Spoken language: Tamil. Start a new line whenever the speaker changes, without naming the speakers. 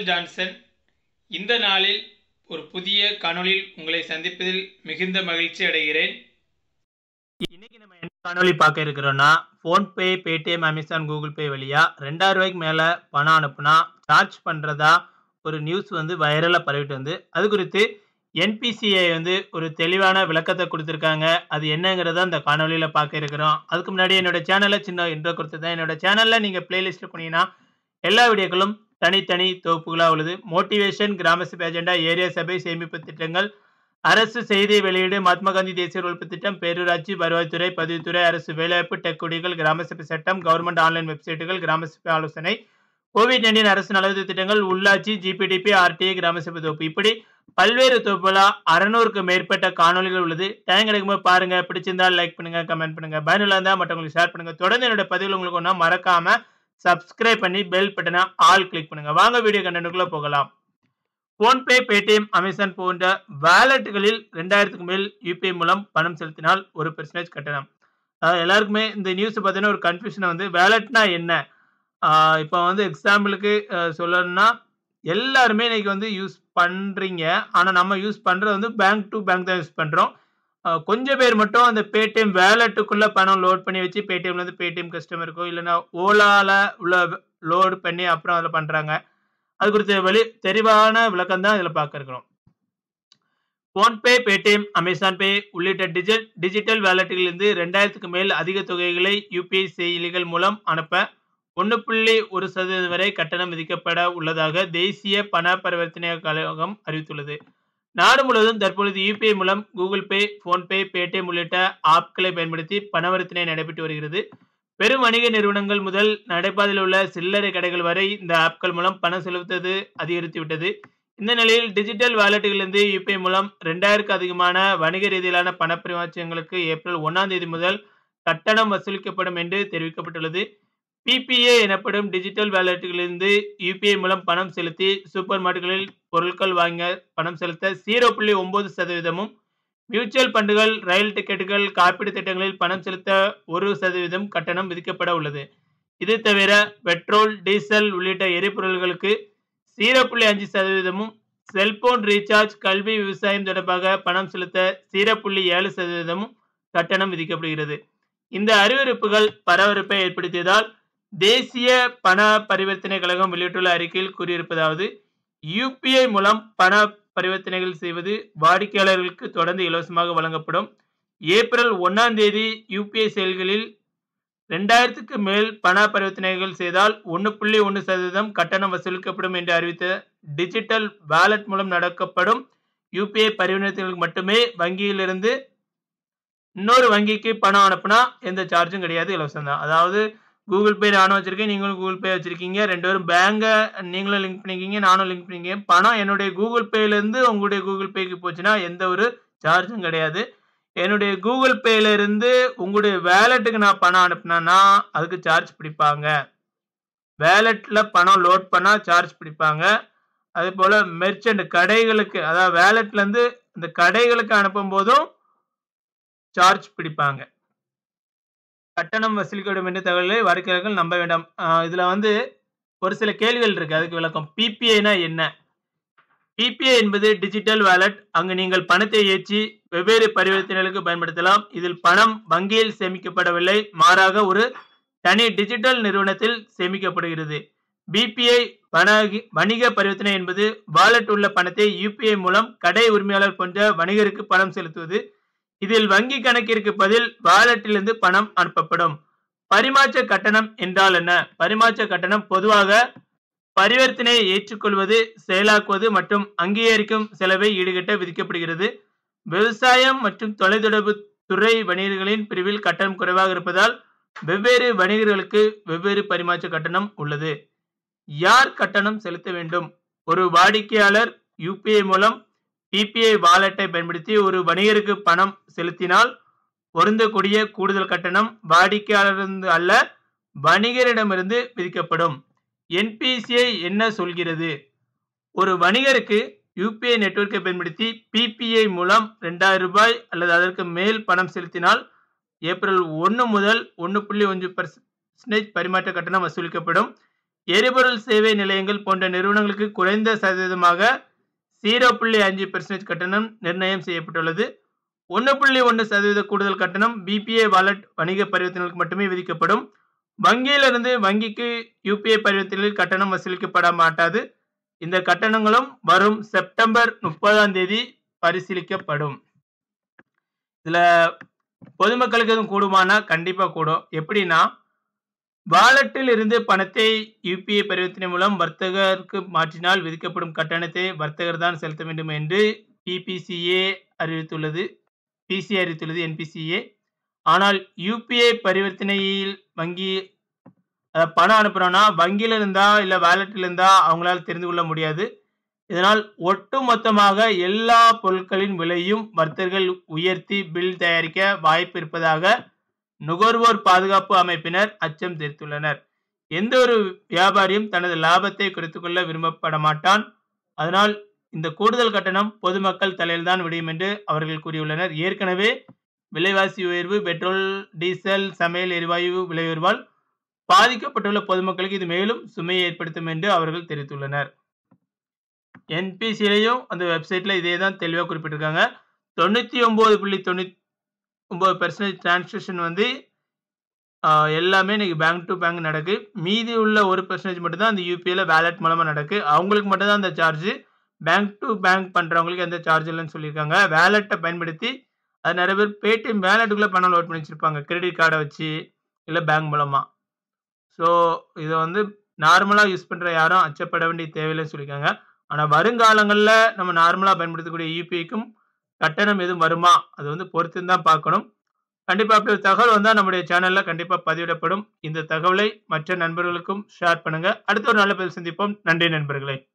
மைக்கேல் ஜான்சன் இந்த நாளில் ஒரு புதிய காணொளியில் உங்களை சந்திப்பதில் மிகுந்த மகிழ்ச்சி அடைகிறேன்
இன்னைக்கு நம்ம என்ன காணொளி பார்க்க இருக்கிறோம்னா PhonePe Paytm Amazon Google Pay வழியா ரெண்டாயிரம் ரூபாய்க்கு மேலே பணம் அனுப்புனா சார்ஜ் பண்ணுறதா ஒரு நியூஸ் வந்து வைரலாக பரவிட்டு வந்து அது குறித்து என்பிசிஐ வந்து ஒரு தெளிவான விளக்கத்தை கொடுத்துருக்காங்க அது என்னங்கிறத அந்த காணொலியில் பார்க்க இருக்கிறோம் அதுக்கு முன்னாடி என்னோட சேனலை சின்ன இன்ட்ரோ கொடுத்துருந்தேன் என்னோட சேனலில் நீங்கள் பிளேலிஸ்ட்டில் போனீங்கன்னா எல்லா வீடியோக்களும் தனித்தனி தொகுப்புகளாக உள்ளது மோட்டிவேஷன் கிராம சபை அஜெண்டா ஏரியா சபை சேமிப்பு திட்டங்கள் அரசு செய்தி வெளியீடு மகாத்மா காந்தி தேசிய உழைப்பு திட்டம் பேரூராட்சி வருவாய்த்துறை பதிவுத்துறை அரசு வேலைவாய்ப்பு டெக் குடிகள் கிராம சபை சட்டம் கவர்மெண்ட் ஆன்லைன் வெப்சைட்டுகள் கிராம சபை ஆலோசனை கோவிட் நைன்டீன் அரசு நலவுதவி திட்டங்கள் உள்ளாட்சி ஜிபிடிபி ஆர்டிஐ கிராம சபை தொகுப்பு இப்படி பல்வேறு தொகுப்புகளா அறநூறுக்கு மேற்பட்ட காணொலிகள் உள்ளது டைம் கிடைக்கும்போது பாருங்க பிடிச்சிருந்தா லைக் பண்ணுங்க கமெண்ட் பண்ணுங்க பயனுள்ள இருந்தால் மற்றவங்களுக்கு ஷேர் பண்ணுங்க தொடர்ந்து என்னோட பதிவுகள் உங்களுக்கு ஒன்றா மறக்காம சப்ஸ்கிரைப் பண்ணி பெல் பட்டனை ஆல் கிளிக் பண்ணுங்க வாங்க வீடியோ கண்டென்ட்டுக்குள்ள போகலாம் ஃபோன்பே பேடிஎம் அமேசான் போன்ற வேலெட்டுகளில் ரெண்டாயிரத்துக்கு மேல் யூபிஐ மூலம் பணம் செலுத்தினால் ஒரு பெர்சன்டேஜ் கட்டணம் அதாவது எல்லாருக்குமே இந்த நியூஸ் பார்த்தீங்கன்னா ஒரு கன்ஃபியூஷன் வந்து வேலெட்னா என்ன இப்போ வந்து எக்ஸாம்பிளுக்கு சொல்லணும்னா எல்லாருமே இன்னைக்கு வந்து யூஸ் பண்ணுறீங்க ஆனால் நம்ம யூஸ் பண்ணுறது வந்து பேங்க் டு பேங்க் தான் யூஸ் பண்ணுறோம் கொஞ்சம் பேர் மட்டும் அந்த பேடிஎம் வேலெட்டுக்குள்ளே பணம் லோட் பண்ணி வச்சு பேடிஎம்லேருந்து பேடிஎம் கஸ்டமருக்கோ இல்லைன்னா ஓலாவில் உள்ள லோடு பண்ணி அப்புறம் அதில் பண்ணுறாங்க அது குறித்த வெளி தெளிவான விளக்கம் தான் இதில் பார்க்க இருக்கிறோம் ஃபோன்பே பேடிஎம் அமேசான் பே உள்ளிட்ட டிஜிட் டிஜிட்டல் வேலெட்டுகளிலிருந்து ரெண்டாயிரத்துக்கு மேல் அதிக தொகைகளை யூபிஐ செயலிகள் மூலம் அனுப்ப ஒன்று புள்ளி ஒரு சதவீதம் வரை கட்டணம் விதிக்கப்பட உள்ளதாக தேசிய பண பரிவர்த்தனை கழகம் அறிவித்துள்ளது நாடு முழுவதும் தற்பொழுது யூபிஐ மூலம் கூகுள் பே ஃபோன்பே பேடிஎம் உள்ளிட்ட ஆப்களை பயன்படுத்தி பணவர்த்தனை நடைபெற்று வருகிறது பெரும் வணிக நிறுவனங்கள் முதல் நடைபாதையில் உள்ள சில்லறை கடைகள் வரை இந்த ஆப்கள் மூலம் பணம் செலுத்துவது அதிகரித்து விட்டது இந்த நிலையில் டிஜிட்டல் வாலெட்டுகளிலிருந்து யூபிஐ மூலம் ரெண்டாயிரக்கு அதிகமான வணிக ரீதியிலான பண பரிமாற்றங்களுக்கு ஏப்ரல் ஒன்றாம் தேதி முதல் கட்டணம் வசூலிக்கப்படும் என்று தெரிவிக்கப்பட்டுள்ளது பிபிஏ எனப்படும் டிஜிட்டல் வேலெட்டுகளிலிருந்து யூபிஐ மூலம் பணம் செலுத்தி சூப்பர் மார்க்கெட்டுகளில் பொருட்கள் வாங்க பணம் செலுத்த ஜீரோ புள்ளி ஒன்பது சதவீதமும் மியூச்சுவல் ஃபண்டுகள் ரயில் டிக்கெட்டுகள் காப்பீடு திட்டங்களில் பணம் செலுத்த ஒரு சதவீதம் கட்டணம் விதிக்கப்பட உள்ளது இது தவிர பெட்ரோல் டீசல் உள்ளிட்ட எரிபொருள்களுக்கு ஜீரோ புள்ளி அஞ்சு சதவீதமும் செல்போன் ரீசார்ஜ் கல்வி விவசாயம் தொடர்பாக பணம் செலுத்த ஜீரோ புள்ளி ஏழு சதவீதமும் கட்டணம் விதிக்கப்படுகிறது இந்த அறிவிப்புகள் பரபரப்பை ஏற்படுத்தியதால் தேசிய பண பரிவர்த்தனை கழகம் வெளியிட்டுள்ள அறிக்கையில் கூறியிருப்பதாவது யூபிஐ மூலம் பண பரிவர்த்தனைகள் செய்வது வாடிக்கையாளர்களுக்கு தொடர்ந்து இலவசமாக வழங்கப்படும் ஏப்ரல் ஒன்றாம் தேதி யூபிஐ செயல்களில் ரெண்டாயிரத்துக்கு மேல் பண பரிவர்த்தனைகள் செய்தால் ஒன்று புள்ளி ஒன்று சதவீதம் கட்டணம் வசூலிக்கப்படும் என்று அறிவித்த டிஜிட்டல் வாலெட் மூலம் நடக்கப்படும் யூபிஐ பரிவர்த்தனைகளுக்கு மட்டுமே வங்கியிலிருந்து இன்னொரு வங்கிக்கு பணம் அனுப்புனா எந்த சார்ஜும் கிடையாது இலவசம் தான் அதாவது கூகுள் பே நானும் வச்சிருக்கேன் நீங்களும் கூகுள் பே வச்சிருக்கீங்க ரெண்டு பேரும் பேங்கை நீங்களும் லிங்க் பண்ணிக்கிங்க நானும் லிங்க் பண்ணிக்கிங்க பணம் என்னுடைய கூகுள் பேலேருந்து உங்களுடைய கூகுள் பேக்கு போச்சுன்னா எந்த ஒரு சார்ஜும் கிடையாது என்னுடைய கூகுள் பேல இருந்து உங்களுடைய வேலெட்டுக்கு நான் பணம் அனுப்புனேன்னா அதுக்கு சார்ஜ் பிடிப்பாங்க வேலெட்டில் பணம் லோட் பண்ணால் சார்ஜ் பிடிப்பாங்க அதே போல் மெர்ச்சன்ட் கடைகளுக்கு அதாவது வேலெட்லேருந்து இந்த கடைகளுக்கு அனுப்பும் போதும் சார்ஜ் பிடிப்பாங்க கட்டணம் வசூலிக்கப்படும் என்ற தகவலை வாடிக்கையாளர்கள் நம்ப வேண்டாம் இதில் வந்து ஒரு சில கேள்விகள் இருக்குது அதுக்கு விளக்கம் பிபிஐனா என்ன பிபிஐ என்பது டிஜிட்டல் வாலெட் அங்கு நீங்கள் பணத்தை ஏற்றி வெவ்வேறு பரிவர்த்தனைகளுக்கு பயன்படுத்தலாம் இதில் பணம் வங்கியில் சேமிக்கப்படவில்லை மாறாக ஒரு தனி டிஜிட்டல் நிறுவனத்தில் சேமிக்கப்படுகிறது பிபிஐ வணிக பரிவர்த்தனை என்பது வாலெட் உள்ள பணத்தை யூபிஐ மூலம் கடை உரிமையாளர் போன்ற வணிகருக்கு பணம் செலுத்துவது இதில் வங்கி கணக்கிற்கு பதில் வாலெட்டிலிருந்து பணம் அனுப்பப்படும் பரிமாற்ற கட்டணம் என்றால் என்ன பரிமாற்ற கட்டணம் பொதுவாக பரிவர்த்தனையை ஏற்றுக்கொள்வது செயலாக்குவது மற்றும் அங்கீகரிக்கும் செலவை ஈடுகட்ட விதிக்கப்படுகிறது விவசாயம் மற்றும் தொலைத்தொடர்பு துறை வணிகர்களின் பிரிவில் கட்டணம் குறைவாக இருப்பதால் வெவ்வேறு வணிகர்களுக்கு வெவ்வேறு பரிமாற்ற கட்டணம் உள்ளது யார் கட்டணம் செலுத்த வேண்டும் ஒரு வாடிக்கையாளர் யூபிஐ மூலம் பிபிஐ வாலெட்டை பயன்படுத்தி ஒரு வணிகருக்கு பணம் செலுத்தினால் பொருந்தக்கூடிய கூடுதல் கட்டணம் வாடிக்கையாளரிருந்து அல்ல வணிகரிடமிருந்து விதிக்கப்படும் என்பிசிஐ என்ன சொல்கிறது ஒரு வணிகருக்கு யூபிஐ நெட்வொர்க்கை பயன்படுத்தி பிபிஐ மூலம் ரெண்டாயிரம் ரூபாய் அல்லது அதற்கு மேல் பணம் செலுத்தினால் ஏப்ரல் ஒன்று முதல் ஒன்று புள்ளி ஒன்று பர்சன்டேஜ் பரிமாற்ற கட்டணம் வசூலிக்கப்படும் எரிபொருள் சேவை நிலையங்கள் போன்ற நிறுவனங்களுக்கு குறைந்த சதவீதமாக ஜீரோ புள்ளி அஞ்சு பெர்சன்டேஜ் கட்டணம் நிர்ணயம் செய்யப்பட்டுள்ளது ஒன்று புள்ளி ஒன்று சதவீத கூடுதல் கட்டணம் பிபிஏ வாலெட் வணிக பரிவர்த்தனைகளுக்கு மட்டுமே விதிக்கப்படும் வங்கியிலிருந்து வங்கிக்கு யூபிஐ பரிவர்த்தனைகளில் கட்டணம் வசூலிக்கப்பட மாட்டாது இந்த கட்டணங்களும் வரும் செப்டம்பர் முப்பதாம் தேதி பரிசீலிக்கப்படும் இதுல பொதுமக்களுக்கு எதுவும் கூடுமானா கண்டிப்பா கூடும் எப்படின்னா வாலெட்டில் இருந்து பணத்தை யூபிஐ பரிவர்த்தனை மூலம் வர்த்தகருக்கு மாற்றினால் விதிக்கப்படும் கட்டணத்தை வர்த்தகர் தான் செலுத்த வேண்டும் என்று பிபிசிஏ அறிவித்துள்ளது பிசி அறிவித்துள்ளது என்பிசிஏ ஆனால் யூபிஐ பரிவர்த்தனையில் வங்கி அஹ், பணம் அனுப்புறோம்னா வங்கியில இருந்தா இல்ல வாலெட்டில் இருந்தா அவங்களால தெரிந்து கொள்ள முடியாது இதனால் ஒட்டு மொத்தமாக எல்லா பொருட்களின் விலையும் வர்த்தகர்கள் உயர்த்தி பில் தயாரிக்க வாய்ப்பு இருப்பதாக நுகர்வோர் பாதுகாப்பு அமைப்பினர் அச்சம் தெரிவித்துள்ளனர் எந்த ஒரு வியாபாரியும் தனது லாபத்தை குறைத்துக் கொள்ள விரும்பப்பட மாட்டான் அதனால் இந்த கூடுதல் கட்டணம் பொதுமக்கள் தலையில்தான் விடியும் என்று அவர்கள் கூறியுள்ளனர் ஏற்கனவே விலைவாசி உயர்வு பெட்ரோல் டீசல் சமையல் எரிவாயு விலை உயர்வால் பாதிக்கப்பட்டுள்ள பொதுமக்களுக்கு இது மேலும் சுமையை ஏற்படுத்தும் என்று அவர்கள் தெரிவித்துள்ளனர் என்பிசிலையும் அந்த வெப்சைட்ல இதே தான் தெளிவாக குறிப்பிட்டிருக்காங்க தொண்ணூற்றி ஒம்பது புள்ளி தொண்ணூற்றி ஒம்பது பெர்சன்டேஜ் டிரான்சாக்ஷன் வந்து ஆஹ், எல்லாமே இன்னைக்கு பேங்க் டு பேங்க் நடக்கு மீதி உள்ள ஒரு பெர்சன்டேஜ் மட்டும் தான் அந்த யூபிஐல வேலட் மூலமாக நடக்கு அவங்களுக்கு மட்டும் தான் அந்த சார்ஜ் பேங்க் டு பேங்க் பண்ணுறவங்களுக்கு எந்த சார்ஜ் இல்லைன்னு சொல்லியிருக்காங்க வேலெட்டை பயன்படுத்தி அது நிறைய பேர் பேடிஎம் வேலெட்டுக்குள்ளே பணம் லோட் பண்ணி வச்சிருப்பாங்க கிரெடிட் கார்டை வச்சு இல்லை பேங்க் மூலமாக ஸோ இதை வந்து நார்மலாக யூஸ் பண்ணுற யாரும் அச்சப்பட வேண்டிய தேவையில்லைன்னு சொல்லியிருக்காங்க ஆனால் வருங்காலங்களில் நம்ம நார்மலாக பயன்படுத்தக்கூடிய யூபிஐக்கும் கட்டணம் எதுவும் வருமா அது வந்து பொறுத்து தான் பார்க்கணும் கண்டிப்பாக அப்படி ஒரு தகவல் வந்தால் நம்முடைய சேனலில் கண்டிப்பாக பதிவிடப்படும் இந்த தகவலை மற்ற நண்பர்களுக்கும் ஷேர் பண்ணுங்கள் அடுத்த ஒரு நல்ல பதில் சந்திப்போம் நன்றி நண்பர்களே